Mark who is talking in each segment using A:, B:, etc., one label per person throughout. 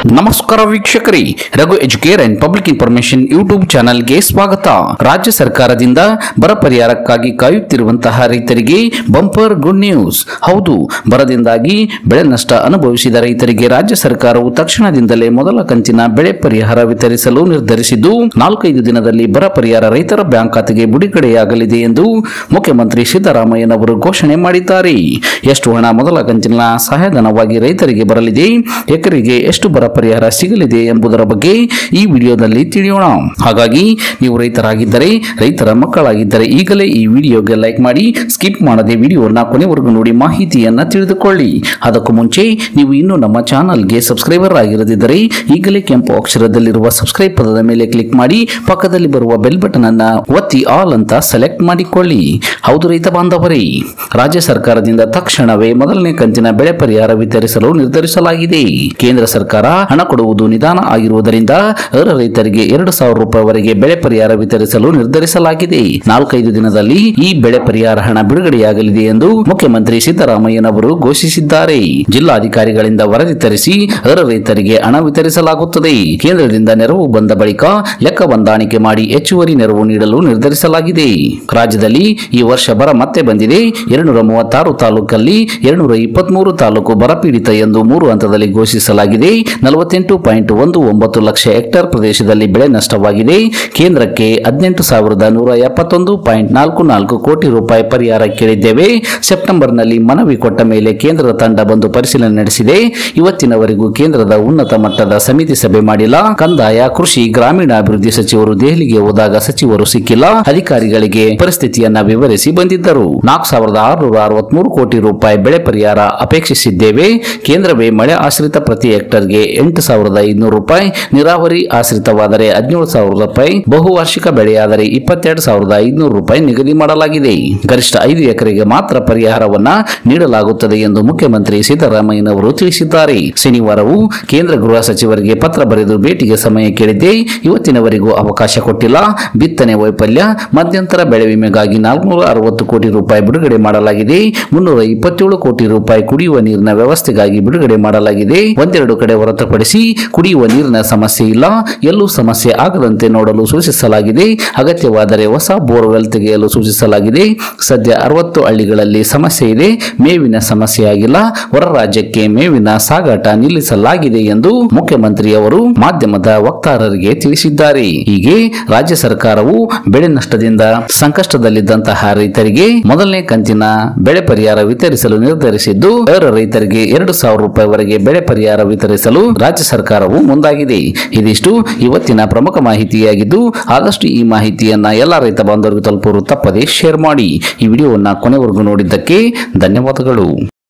A: ನಮಸ್ಕಾರ ವೀಕ್ಷಕರೇ Raghu Educare and public information YouTube ಚಾನೆಲ್ಗೆ ಸ್ವಾಗತ ರಾಜ್ಯ ಸರ್ಕಾರದಿಂದ ಬರ ಪರಿಹಾರಕ್ಕಾಗಿ ಕಾಯುತ್ತಿರುವಂತಹ ರೈತರಿಗೆ ಬಂಪರ್ ಗುಡ್ ನ್ಯೂಸ್ ಹೌದು ಬರದಿಂದಾಗಿ ಬೆಳೆ ನಷ್ಟ ಅನುಭವಿಸಿದ ರೈತರಿಗೆ ರಾಜ್ಯ ಸರ್ಕಾರವು ತಕ್ಷಣದಿಂದಲೇ ಮೊದಲ ಕಂತಿನ ಬೆಳೆ ಪರಿಹಾರ ವಿತರಿಸಲು ನಿರ್ಧರಿಸಿದ್ದು ನಾಲ್ಕೈದು ದಿನದಲ್ಲಿ ಬರ ಪರಿಹಾರ ರೈತರ ಬ್ಯಾಂಕ್ ಖಾತೆಗೆ ಬಿಡುಗಡೆಯಾಗಲಿದೆ ಎಂದು ಮುಖ್ಯಮಂತ್ರಿ ಸಿದ್ದರಾಮಯ್ಯನವರು ಘೋಷಣೆ ಮಾಡಿದ್ದಾರೆ ಎಷ್ಟು ಹಣ ಮೊದಲ ಕಂತಿನ ಸಹಾಯಧನವಾಗಿ ರೈತರಿಗೆ ಬರಲಿದೆ ಎಕರೆಗೆ ಎಷ್ಟು ಬರ ಪರಿಹಾರ ಸಿಗಲಿದೆ ಎಂಬುದರ ಬಗ್ಗೆ ಈ ವಿಡಿಯೋದಲ್ಲಿ ತಿಳಿಯೋಣ ಹಾಗಾಗಿ ನೀವು ರೈತರಾಗಿದ್ದರೆ ರೈತರ ಮಕ್ಕಳಾಗಿದ್ದರೆ ಈಗಲೇ ಈ ವಿಡಿಯೋಗೆ ಲೈಕ್ ಮಾಡಿ ಸ್ಕಿಪ್ ಮಾಡದೆ ವಿಡಿಯೋನ ಕೊನೆವರೆಗೂ ನೋಡಿ ಮಾಹಿತಿಯನ್ನ ತಿಳಿದುಕೊಳ್ಳಿ ಅದಕ್ಕೂ ಮುಂಚೆ ನೀವು ಇನ್ನೂ ನಮ್ಮ ಚಾನಲ್ಗೆ ಸಬ್ಸ್ಕ್ರೈಬರ್ ಆಗಿರದಿದ್ದರೆ ಈಗಲೇ ಕೆಂಪು ಅಕ್ಷರದಲ್ಲಿರುವ ಸಬ್ಸ್ಕ್ರೈಬ್ ಪದದ ಮೇಲೆ ಕ್ಲಿಕ್ ಮಾಡಿ ಪಕ್ಕದಲ್ಲಿ ಬರುವ ಬೆಲ್ ಬಟನ್ ಅನ್ನ ಒತ್ತಿ ಆಲ್ ಅಂತ ಸೆಲೆಕ್ಟ್ ಮಾಡಿಕೊಳ್ಳಿ ಹೌದು ರೈತ ಬಾಂಧವರೇ ರಾಜ್ಯ ಸರ್ಕಾರದಿಂದ ತಕ್ಷಣವೇ ಮೊದಲನೇ ಕಂತಿನ ಬೆಳೆ ಪರಿಹಾರ ವಿತರಿಸಲು ನಿರ್ಧರಿಸಲಾಗಿದೆ ಕೇಂದ್ರ ಸರ್ಕಾರ ಹಣ ಕೊಡುವುದು ನಿಧಾನ ಆಗಿರುವುದರಿಂದ ಅರ್ಹ ರೈತರಿಗೆ ಎರಡು ಸಾವಿರ ರೂಪಾಯಿವರೆಗೆ ಬೆಳೆ ಪರಿಹಾರ ವಿತರಿಸಲು ನಿರ್ಧರಿಸಲಾಗಿದೆ ನಾಲ್ಕೈದು ದಿನದಲ್ಲಿ ಈ ಬೆಳೆ ಪರಿಹಾರ ಹಣ ಬಿಡುಗಡೆಯಾಗಲಿದೆ ಎಂದು ಮುಖ್ಯಮಂತ್ರಿ ಸಿದ್ದರಾಮಯ್ಯನವರು ಘೋಷಿಸಿದ್ದಾರೆ ಜಿಲ್ಲಾಧಿಕಾರಿಗಳಿಂದ ವರದಿ ತರಿಸಿ ಅರ್ಹ ರೈತರಿಗೆ ಹಣ ವಿತರಿಸಲಾಗುತ್ತದೆ ಕೇಂದ್ರದಿಂದ ನೆರವು ಬಂದ ಬಳಿಕ ಲೆಕ್ಕ ಹೊಂದಾಣಿಕೆ ಮಾಡಿ ಹೆಚ್ಚುವರಿ ನೆರವು ನೀಡಲು ನಿರ್ಧರಿಸಲಾಗಿದೆ ರಾಜ್ಯದಲ್ಲಿ ಈ ವರ್ಷ ಬರ ಮತ್ತೆ ಬಂದಿದೆ ಎರಡ್ನೂರ ಮೂವತ್ತಾರು ತಾಲೂಕಲ್ಲಿ ಎರಡ್ನೂರ ಇಪ್ಪತ್ಮೂರು ತಾಲೂಕು ಬರಪೀಡಿತ ಎಂದು ಮೂರು ಹಂತದಲ್ಲಿ ಘೋಷಿಸಲಾಗಿದೆ ನಲವತ್ತೆಂಟು ಪಾಯಿಂಟ್ ಒಂದು ಒಂಬತ್ತು ಲಕ್ಷ ಹೆಕ್ಟೇರ್ ಪ್ರದೇಶದಲ್ಲಿ ಬೆಳೆ ನಷ್ಟವಾಗಿದೆ ಕೇಂದ್ರಕ್ಕೆ ಹದಿನೆಂಟು ಸಾವಿರದ ನೂರ ಎಪ್ಪತ್ತೊಂದು ಪಾಯಿಂಟ್ ನಾಲ್ಕು ನಾಲ್ಕು ಕೋಟಿ ರೂಪಾಯಿ ಪರಿಹಾರ ಕೇಳಿದ್ದೇವೆ ಸೆಪ್ಟೆಂಬರ್ನಲ್ಲಿ ಮನವಿ ಕೊಟ್ಟ ಮೇಲೆ ಕೇಂದ್ರದ ತಂಡ ಬಂದು ಪರಿಶೀಲನೆ ನಡೆಸಿದೆ ಇವತ್ತಿನವರೆಗೂ ಕೇಂದ್ರದ ಉನ್ನತ ಮಟ್ಟದ ಸಮಿತಿ ಸಭೆ ಮಾಡಿಲ್ಲ ಕಂದಾಯ ಕೃಷಿ ಗ್ರಾಮೀಣಾಭಿವೃದ್ಧಿ ಸಚಿವರು ದೆಹಲಿಗೆ ಹೋದಾಗ ಸಚಿವರು ಸಿಕ್ಕಿಲ್ಲ ಅಧಿಕಾರಿಗಳಿಗೆ ಪರಿಸ್ಥಿತಿಯನ್ನ ವಿವರಿಸಿ ಬಂದಿದ್ದರು ನಾಲ್ಕು ಸಾವಿರದ ಆರುನೂರ ಅರವತ್ಮೂರು ಕೋಟಿ ರೂಪಾಯಿ ಬೆಳೆ ಪರಿಹಾರ ಅಪೇಕ್ಷಿಸಿದ್ದೇವೆ ಕೇಂದ್ರವೇ ಮಳೆ ಆಶ್ರಿತ ಪ್ರತಿ ಹೆಕ್ಟರ್ಗೆ ಎಂಟು ಸಾವಿರದ ಐದುನೂರು ರೂಪಾಯಿ ನೀರಾವರಿ ಆಶ್ರಿತವಾದರೆ ಹದಿನೇಳು ಸಾವಿರ ರೂಪಾಯಿ ಬಹುವಾರ್ಷಿಕ ಬೆಳೆಯಾದರೆ ಇಪ್ಪತ್ತೆರಡು ಸಾವಿರದ ಐದುನೂರು ರೂಪಾಯಿ ನಿಗದಿ ಮಾಡಲಾಗಿದೆ ಗರಿಷ್ಠ ಐದು ಎಕರೆಗೆ ಮಾತ್ರ ಪರಿಹಾರವನ್ನ ನೀಡಲಾಗುತ್ತದೆ ಎಂದು ಮುಖ್ಯಮಂತ್ರಿ ಸಿದ್ದರಾಮಯ್ಯನವರು ತಿಳಿಸಿದ್ದಾರೆ ಶನಿವಾರವೂ ಕೇಂದ್ರ ಗೃಹ ಸಚಿವರಿಗೆ ಪತ್ರ ಬರೆದು ಭೇಟಿಗೆ ಸಮಯ ಕೇಳಿದ್ದೆ ಇವತ್ತಿನವರೆಗೂ ಅವಕಾಶ ಕೊಟ್ಟಿಲ್ಲ ಬಿತ್ತನೆ ವೈಫಲ್ಯ ಮಧ್ಯಂತರ ಬೆಳೆ ವಿಮೆಗಾಗಿ ನಾಲ್ಕುನೂರ ಅರವತ್ತು ಕೋಟಿ ರೂಪಾಯಿ ಬಿಡುಗಡೆ ಮಾಡಲಾಗಿದೆ ಮುನ್ನೂರ ಇಪ್ಪತ್ತೇಳು ಕೋಟಿ ರೂಪಾಯಿ ಕುಡಿಯುವ ನೀರಿನ ವ್ಯವಸ್ಥೆಗಾಗಿ ಬಿಡುಗಡೆ ಮಾಡಲಾಗಿದೆ ಒಂದೆರಡು ಕಡೆ ಹೊರತುಪಡಿಸಿ ಕುಡಿಯುವ ನೀರಿನ ಸಮಸ್ಯೆ ಇಲ್ಲ ಎಲ್ಲೂ ಸಮಸ್ಯೆ ಆಗದಂತೆ ನೋಡಲು ಸೂಚಿಸಲಾಗಿದೆ ಅಗತ್ಯವಾದರೆ ಹೊಸ ಬೋರ್ವೆಲ್ ತೆಗೆಯಲು ಸೂಚಿಸಲಾಗಿದೆ ಸದ್ಯ ಅರವತ್ತು ಹಳ್ಳಿಗಳಲ್ಲಿ ಸಮಸ್ಯೆ ಇದೆ ಮೇವಿನ ಸಮಸ್ಯೆ ಆಗಿಲ್ಲ ಹೊರ ರಾಜ್ಯಕ್ಕೆ ಮೇವಿನ ಸಾಗಾಟ ನಿಲ್ಲಿಸಲಾಗಿದೆ ಎಂದು ಮುಖ್ಯಮಂತ್ರಿಯವರು ಮಾಧ್ಯಮದ ವಕ್ತಾರರಿಗೆ ತಿಳಿಸಿದ್ದಾರೆ ಹೀಗೆ ರಾಜ್ಯ ಸರ್ಕಾರವು ಬೆಳೆ ನಷ್ಟದಿಂದ ಸಂಕಷ್ಟದಲ್ಲಿದ್ದಂತಹ ರೈತರಿಗೆ ಮೊದಲನೇ ಕಂತಿನ ಬೆಳೆ ಪರಿಹಾರ ವಿತರಿಸಲು ನಿರ್ಧರಿಸಿದ್ದು ಅರ್ಹ ರೈತರಿಗೆ ಎರಡು ಸಾವಿರ ರೂಪಾಯಿವರೆಗೆ ಬೆಳೆ ಪರಿಹಾರ ವಿತರಿಸಲು ರಾಜ್ಯ ಸರ್ಕಾರವು ಮುಂದಾಗಿದೆ ಇದಿಷ್ಟು ಇವತ್ತಿನ ಪ್ರಮುಖ ಮಾಹಿತಿಯಾಗಿದ್ದು ಆದಷ್ಟು ಈ ಮಾಹಿತಿಯನ್ನ ಎಲ್ಲ ರೈತ ಬಾಂಧವರಿಗೆ ತಲುಪಲು ತಪ್ಪದೆ ಶೇರ್ ಮಾಡಿ ಈ ವಿಡಿಯೋವನ್ನ ಕೊನೆವರೆಗೂ ನೋಡಿದ್ದಕ್ಕೆ ಧನ್ಯವಾದಗಳು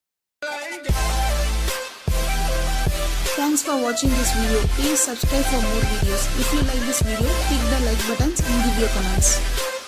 B: Thanks for watching this video. Please subscribe for more videos. If you like this video, click the like buttons and give your comments.